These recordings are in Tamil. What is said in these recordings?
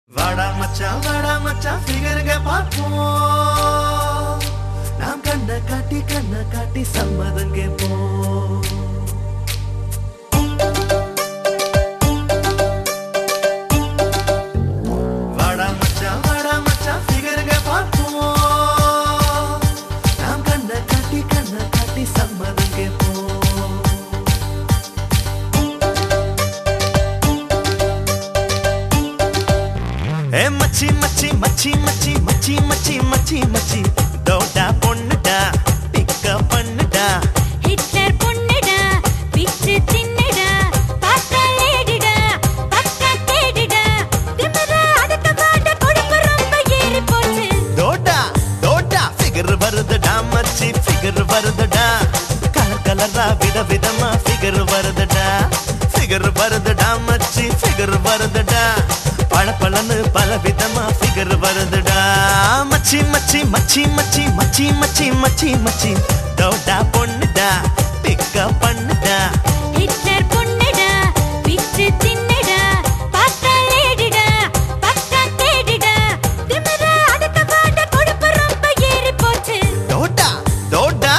வாடா மச்சான் வாடா மச்சான் ஃபிகருங்க பார்ப்போம் நாம் கண்ண காட்டி கண்ண காட்டி சம்மதம் கேட்போம் வாடா மச்சான் வாடா மச்சான் ஃபிகருங்க பார்ப்போம் நாம் கண்ண காட்டி கண்ண காட்டி சம்மதம் கேட்போம் ஏ மச்சி மச்சி மச்சி மச்சி மச்சி மச்சி மச்சி மச்சி தோட்டா பொண்ணுடா பிக்க பண்ணுடா ஹிட்லர் பொண்ணுடா பிச்சு தின்னுடா பார்த்தா லேடிடா பக்கா தேடிடா திமிரா அதுக்கு மாட்ட கொழுப்பு ரொம்ப ஏறி போச்சு தோட்டா தோட்டா ஃபிகர் வருதுடா மச்சி ஃபிகர் வருதுடா கலர் கலரா வித விதமா ஃபிகர் வருதுடா ஃபிகர் வருதுடா மச்சி ஃபிகர் வருதுடா பல பலன்னு பல விதமா ஃபிகர் வருதுடா மச்சி மச்சி மச்சி மச்சி மச்சி மச்சி மச்சி மச்சி தோட்டா பொண்ணுடா பிக்க பண்ணுடா ஹிட்லர் பொண்ணுடா பிச்சு தின்னுடா பார்த்தா லேடிடா பக்கா தேடிடா திமிரா அதுக்கு மாட்ட கொழுப்பு ரொம்ப ஏறி போச்சு தோட்டா தோட்டா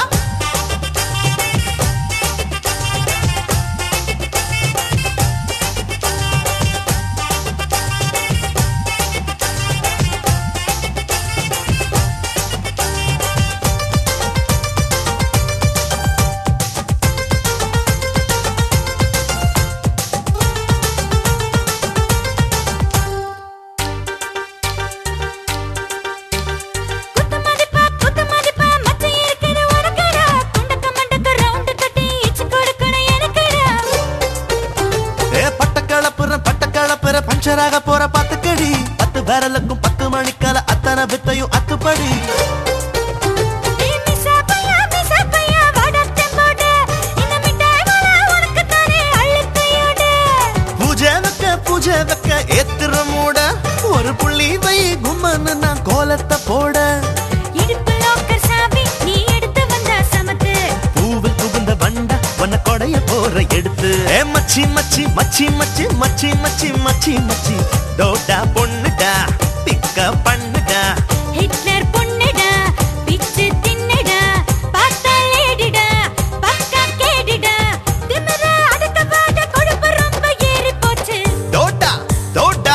குத்து மதிப்பா குத்து மதிப்பா மச்சம் இருக்குது உனக்குடா குண்டக்க மண்டக்க ரவுண்டு கட்டி இச்சு கொடுக்கணும் எனக்குடா ஏ பட்ட கலப்புற பட்ட கலப்புற பஞ்சராக போற பத்துக்கடி பத்து பேரலுக்கும் பத்து மணிக்கால அத்தனை வித்தையும் அத்துப்படி ஏ மிசா பையா மிசா பையா வாடா தெம்போட இந்த மிட்டாய் வாழ உனக்கு தானே அள்ளிக்கையோட பூஜை வைக்க பூஜை வைக்க ஏத்துற மூட ஒரு புள்ளி வை கும்மன்னு நான் கோலத்தை போட இடுப்பு லோக்கர் சாவி நீ எடுத்து வந்தா சமத்து பூவில் புகுந்த வண்ட உன்னை கொடைய போற எடுத்து ஏ மச்சி மச்சி மச்சி மச்சி மச்சி மச்சி மச்சி மச்சி தோட்டா பொண்ணுடா பிக்க பண்ணுடா ஹிட்லர் பொண்ணுடா பிச்சு தின்னுடா பார்த்தா லேடிடா பக்கா கேடிடா திமிரா அதுக்கு மாட்ட கொழுப்பு ரொம்ப ஏறி போச்சு தோட்டா தோட்டா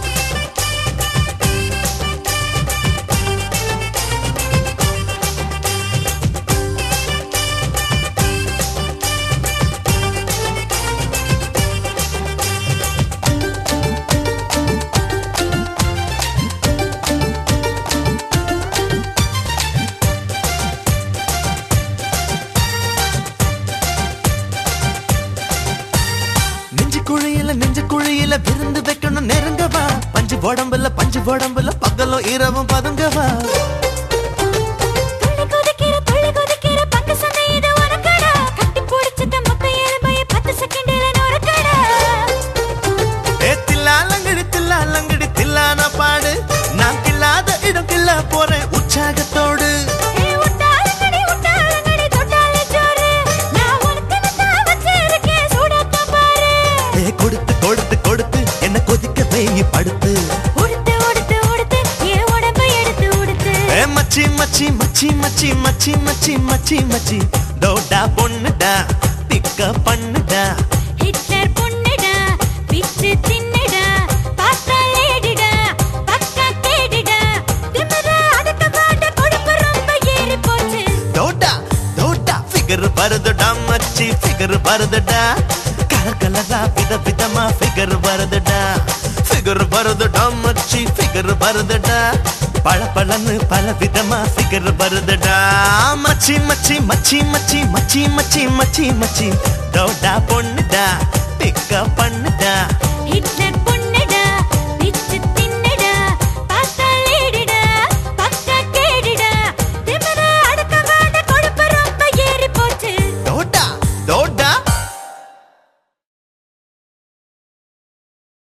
நெஞ்சு குழியில நெஞ்சு குழியில விருந்து வைக்கணும் நெருங்கவா பஞ்சு உடம்புல பஞ்சு உடம்புல பகலும் இரவும் பதுங்கவா துள்ளி குதிக்கிற துள்ளி குதிக்கிற பங்கு சந்தை இது உனக்கடா கட்டி பிடிச்சத மொத்த எலும்பைய பத்து செகண்டில நொறுக்கடா ஏ தில்லாலங்கடி தில்லாலங்கடி தில்லான பாடு நான் கில்லாத இடம் கில்லா போறேன் உற்சாகத்தோடு ஏ உட்டாலங்கடி உட்டாலங்கடி தொட்டால ஜோரு நான் உனக்கு தான் வச்சிருக்கேன் சூடாத்த பாரு ஏ கொடுத்து கொடுத்து கொடுத்து என்ன கொதிக்க வெயி படுத்து உடுத்து உடுத்து உடுத்து என் உடம்பை எடுத்து உடுத்து ஏ மச்சி மச்சி மச்சி மச்சி மச்சி மச்சி மச்சி மச்சி தோட்டா பொண்ணுடா பிக்க பண்ணுடா ஹிட்லர் பொண்ணுடா பிச்சு தின்னுடா பார்த்தா லேடிடா பக்கா கேடிடா திமிரா அதுக்கு மாட்ட கொழுப்பு ரொம்ப ஏறி போச்சு தோட்டா தோட்டா ஃபிகர் வருதுடா மச்சி ஃபிகர் வருதுடா கலர் கலரா வித விதமா ஃபிகர் வருதுடா ஃபிகர் வருதுடா மச்சி ஃபிகர் வருதுடா பல பலன்னு பல விதமா ஃபிகர் வருதுடா மச்சி மச்சி மச்சி மச்சி மச்சி மச்சி மச்சி மச்சி தோட்டா பொண்ணுடா பிக்க பண்ணுடா ஹிட்லர் பொண்ணு